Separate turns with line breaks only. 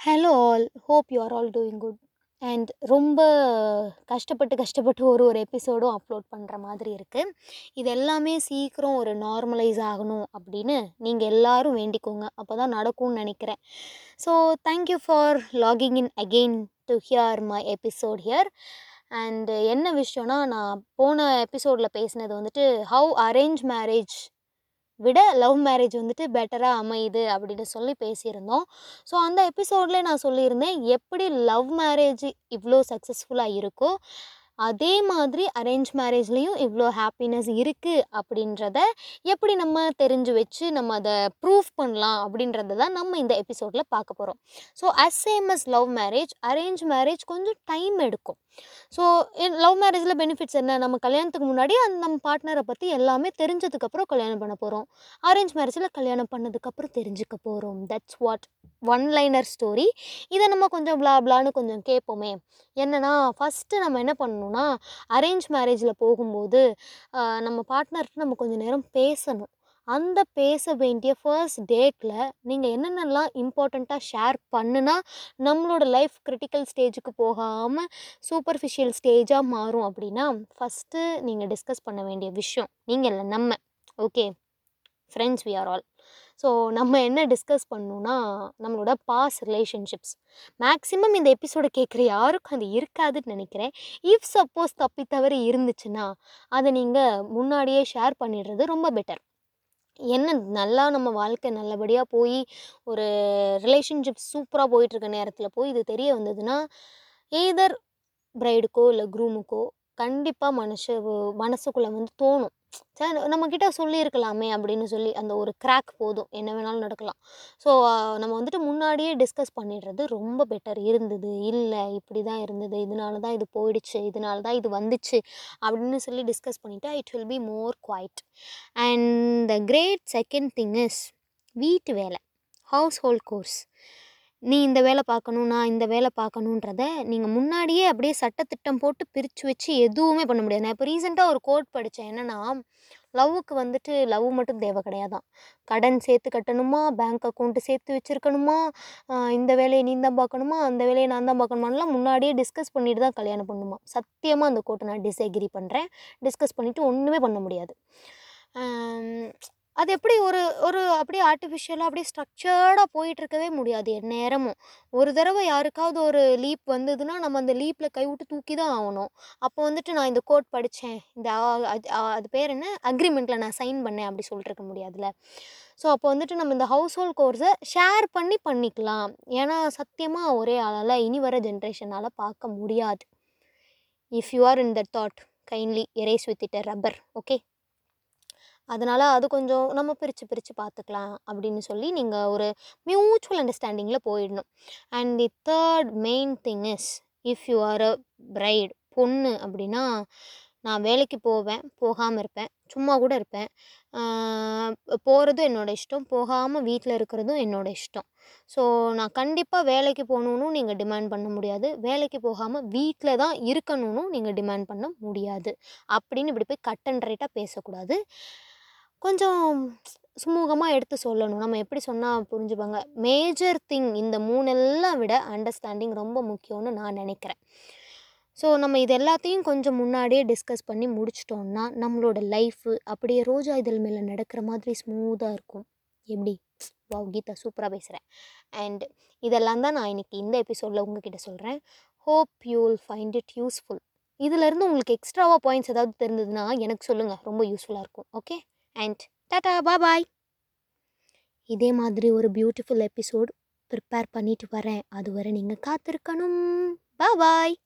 hello all hope you are all doing good and ரொம்ப கஷ்டப்பட்டு கஷ்டப்பட்டு ஒரு ஒரு எபிசோடும் அப்லோட் பண்ணுற மாதிரி இருக்குது இது எல்லாமே சீக்கிரம் ஒரு நார்மலைஸ் ஆகணும் அப்படின்னு நீங்கள் எல்லாரும் வேண்டிக்கோங்க அப்போ தான் நடக்கும்னு நினைக்கிறேன் so thank you for logging in again to here my episode here and என்ன விஷயம்னா நான் போன எபிசோடில் பேசினது வந்துட்டு ஹவு அரேஞ்ச் மேரேஜ் விட லவ் மேரேஜ் வந்துட்டு பெட்டராக அமையுது அப்படின்னு சொல்லி பேசியிருந்தோம் ஸோ அந்த எபிசோட்லேயே நான் சொல்லியிருந்தேன் எப்படி லவ் மேரேஜ் இவ்வளோ சக்ஸஸ்ஃபுல்லாக இருக்கோ அதே மாதிரி அரேஞ்ச் மேரேஜ்லேயும் இவ்வளோ ஹாப்பினஸ் இருக்குது அப்படின்றத எப்படி நம்ம தெரிஞ்சு வச்சு நம்ம அதை ப்ரூஃப் பண்ணலாம் அப்படின்றத தான் நம்ம இந்த எபிசோடில் பார்க்க போகிறோம் so as same as love marriage arrange marriage கொஞ்சம் டைம் எடுக்கும் ஸோ லவ் மேரேஜில் பெனிஃபிட்ஸ் என்ன நம்ம கல்யாணத்துக்கு முன்னாடி அந்த நம்ம பார்ட்னரை பற்றி எல்லாமே தெரிஞ்சதுக்கப்புறம் கல்யாணம் பண்ண போகிறோம் அரேஞ்ச் மேரேஜில் கல்யாணம் பண்ணதுக்கப்புறம் தெரிஞ்சுக்க போகிறோம் that's what one liner story இதை நம்ம கொஞ்சம் பிளா பிளான்னு கொஞ்சம் கேட்போமே என்னென்னா ஃபஸ்ட்டு நம்ம என்ன பண்ணணும்னா அரேஞ்ச் மேரேஜில் போகும்போது ஆஹ், நம்ம பார்ட்னர்கிட்ட நம்ம கொஞ்சம் நேரம் பேசணும் அந்த பேச வேண்டிய ஃபர்ஸ்ட் டேட்டில் நீங்கள் என்னென்னலாம் இம்பார்ட்டண்ட்டாக ஷேர் பண்ணுனா நம்மளோட லைஃப் கிரிட்டிக்கல் ஸ்டேஜுக்கு போகாமல் சூப்பர்ஃபிஷியல் ஸ்டேஜாக மாறும் அப்படின்னா ஃபஸ்ட்டு நீங்கள் டிஸ்கஸ் பண்ண வேண்டிய விஷயம் நீங்கள் இல்லை நம்ம okay friends we are all so நம்ம என்ன டிஸ்கஸ் பண்ணணும்னா நம்மளோட பாஸ் ரிலேஷன்ஷிப்ஸ் மேக்ஸிமம் இந்த எபிசோடை கேட்குற யாருக்கும் அது இருக்காதுன்னு நினைக்கிறேன் இஃப் சப்போஸ் தப்பி தவறி இருந்துச்சுன்னா அதை நீங்கள் முன்னாடியே ஷேர் பண்ணிடுறது ரொம்ப பெட்டர் என்ன நல்லா நம்ம வாழ்க்கை நல்லபடியாக போய் ஒரு ரிலேஷன்ஷிப் சூப்பராக போயிட்டுருக்க நேரத்தில் போய் இது தெரிய வந்ததுன்னா எய்தர் பிரைடுக்கோ இல்லை க்ரூமுக்கோ கண்டிப்பாக மனசு மனசுக்குள்ளே வந்து தோணும் சார் நம்மக்கிட்ட சொல்லியிருக்கலாமே அப்படின்னு சொல்லி அந்த ஒரு கிராக் போதும் என்ன வேணாலும் நடக்கலாம் ஸோ நம்ம வந்துட்டு முன்னாடியே டிஸ்கஸ் பண்ணிடுறது ரொம்ப பெட்டர் இருந்தது இல்லை இப்படி தான் இருந்தது இதனால தான் இது போயிடுச்சு இதனால தான் இது வந்துச்சு அப்படின்னு சொல்லி டிஸ்கஸ் பண்ணிட்டா it will be more quiet and the great second thing is வீட்டு வேலை ஹவுஸ் ஹோல்ட் கோர்ஸ் நீ இந்த வேலை பார்க்கணும் நான் இந்த வேலை பார்க்கணுன்றத நீங்கள் முன்னாடியே அப்படியே சட்டத்திட்டம் போட்டு பிரித்து வச்சு எதுவுமே பண்ண முடியாது நான் இப்போ ரீசெண்டாக ஒரு கோட் படித்தேன் என்னென்னா லவ்வுக்கு வந்துட்டு லவ் மட்டும் தேவை கிடையாதான் கடன் சேர்த்து கட்டணுமா பேங்க் அக்கௌண்ட்டு சேர்த்து வச்சுருக்கணுமா இந்த வேலையை நீ தான் பார்க்கணுமா அந்த வேலையை நான் தான் பார்க்கணுமான்லாம் முன்னாடியே டிஸ்கஸ் பண்ணிட்டு தான் கல்யாணம் பண்ணுமா சத்தியமாக அந்த கோட்டை நான் டிஸ்அக்ரி பண்ணுறேன் டிஸ்கஸ் பண்ணிவிட்டு ஒன்றுமே பண்ண முடியாது ஆம், அது எப்படி ஒரு ஒரு அப்படியே ஆர்டிஃபிஷியலாக அப்படியே ஸ்ட்ரக்சர்டாக போயிட்டுருக்கவே முடியாது எந்நேரமும் ஒரு தடவை யாருக்காவது ஒரு லீப் வந்ததுன்னா நம்ம அந்த லீப்பில் கைவிட்டு தூக்கி தான் ஆகணும் அப்போ வந்துட்டு நான் இந்த கோட் படித்தேன் இந்த ஆ- அது ஆ- அது பேர் என்ன அக்ரிமெண்ட்டில் நான் சைன் பண்ணேன் அப்படி சொல்லிட்டு இருக்க முடியாதுல்ல ஸோ அப்போ வந்துட்டு நம்ம இந்த ஹவுஸ் ஹோல்ட் கோர்ஸை ஷேர் பண்ணி பண்ணிக்கலாம் ஏன்னா சத்தியமாக ஒரே ஆளால் இனி வர ஜென்ரேஷனால் பார்க்க முடியாது if you are in the thought kindly erase with it rubber okay அதனால் அது கொஞ்சம் நம்ம பிரித்து பிரித்து பார்த்துக்கலாம் அப்படின்னு சொல்லி நீங்கள் ஒரு மியூச்சுவல் அண்டர்ஸ்டாண்டிங்கில் போயிடணும் and the third main thing is if you are a bride பொண்ணு அப்படின்னா நான் வேலைக்கு போவேன் போகாமல் இருப்பேன் சும்மா கூட இருப்பேன் போகிறதும் என்னோட இஷ்டம் போகாமல் வீட்டில் இருக்கிறதும் என்னோட இஷ்டம் ஸோ நான் கண்டிப்பாக வேலைக்கு போகணுன்னு நீங்கள் டிமாண்ட் பண்ண முடியாது வேலைக்கு போகாமல் வீட்டில் தான் இருக்கணும்னு நீங்கள் டிமாண்ட் பண்ண முடியாது அப்படின்னு இப்படி போய் கட் அண்ட் ரைட்டாக பேசக்கூடாது கொஞ்சம் சுமூகமாக எடுத்து சொல்லணும் நம்ம எப்படி சொன்னால் புரிஞ்சுப்பாங்க மேஜர் திங் இந்த மூணெல்லாம் விட அண்டர்ஸ்டாண்டிங் ரொம்ப முக்கியம்னு நான் நினைக்கிறேன் ஸோ நம்ம இது எல்லாத்தையும் கொஞ்சம் முன்னாடியே டிஸ்கஸ் பண்ணி முடிச்சிட்டோம்னா நம்மளோட லைஃபு அப்படியே ரோஜா இதழ் மேலே நடக்கிற மாதிரி ஸ்மூத்தாக இருக்கும் எப்படி வாவ் கீதா சூப்பராக பேசுகிறேன் அண்ட் இதெல்லாம் தான் நான் இன்னைக்கு இந்த எபிசோடில் உங்ககிட்ட சொல்கிறேன் hope you will find it useful இதிலேருந்து உங்களுக்கு எக்ஸ்ட்ராவாக பாயிண்ட்ஸ் ஏதாவது தெரிஞ்சதுன்னா எனக்கு சொல்லுங்கள் ரொம்ப யூஸ்ஃபுல்லாக இருக்கும் ஓகே அண்ட் டாட்டா பாய் இதே மாதிரி ஒரு பியூட்டிஃபுல் எபிசோட் ப்ரிப்பேர் பண்ணிட்டு வரேன் அதுவரை நீங்கள் காத்திருக்கணும் பாய்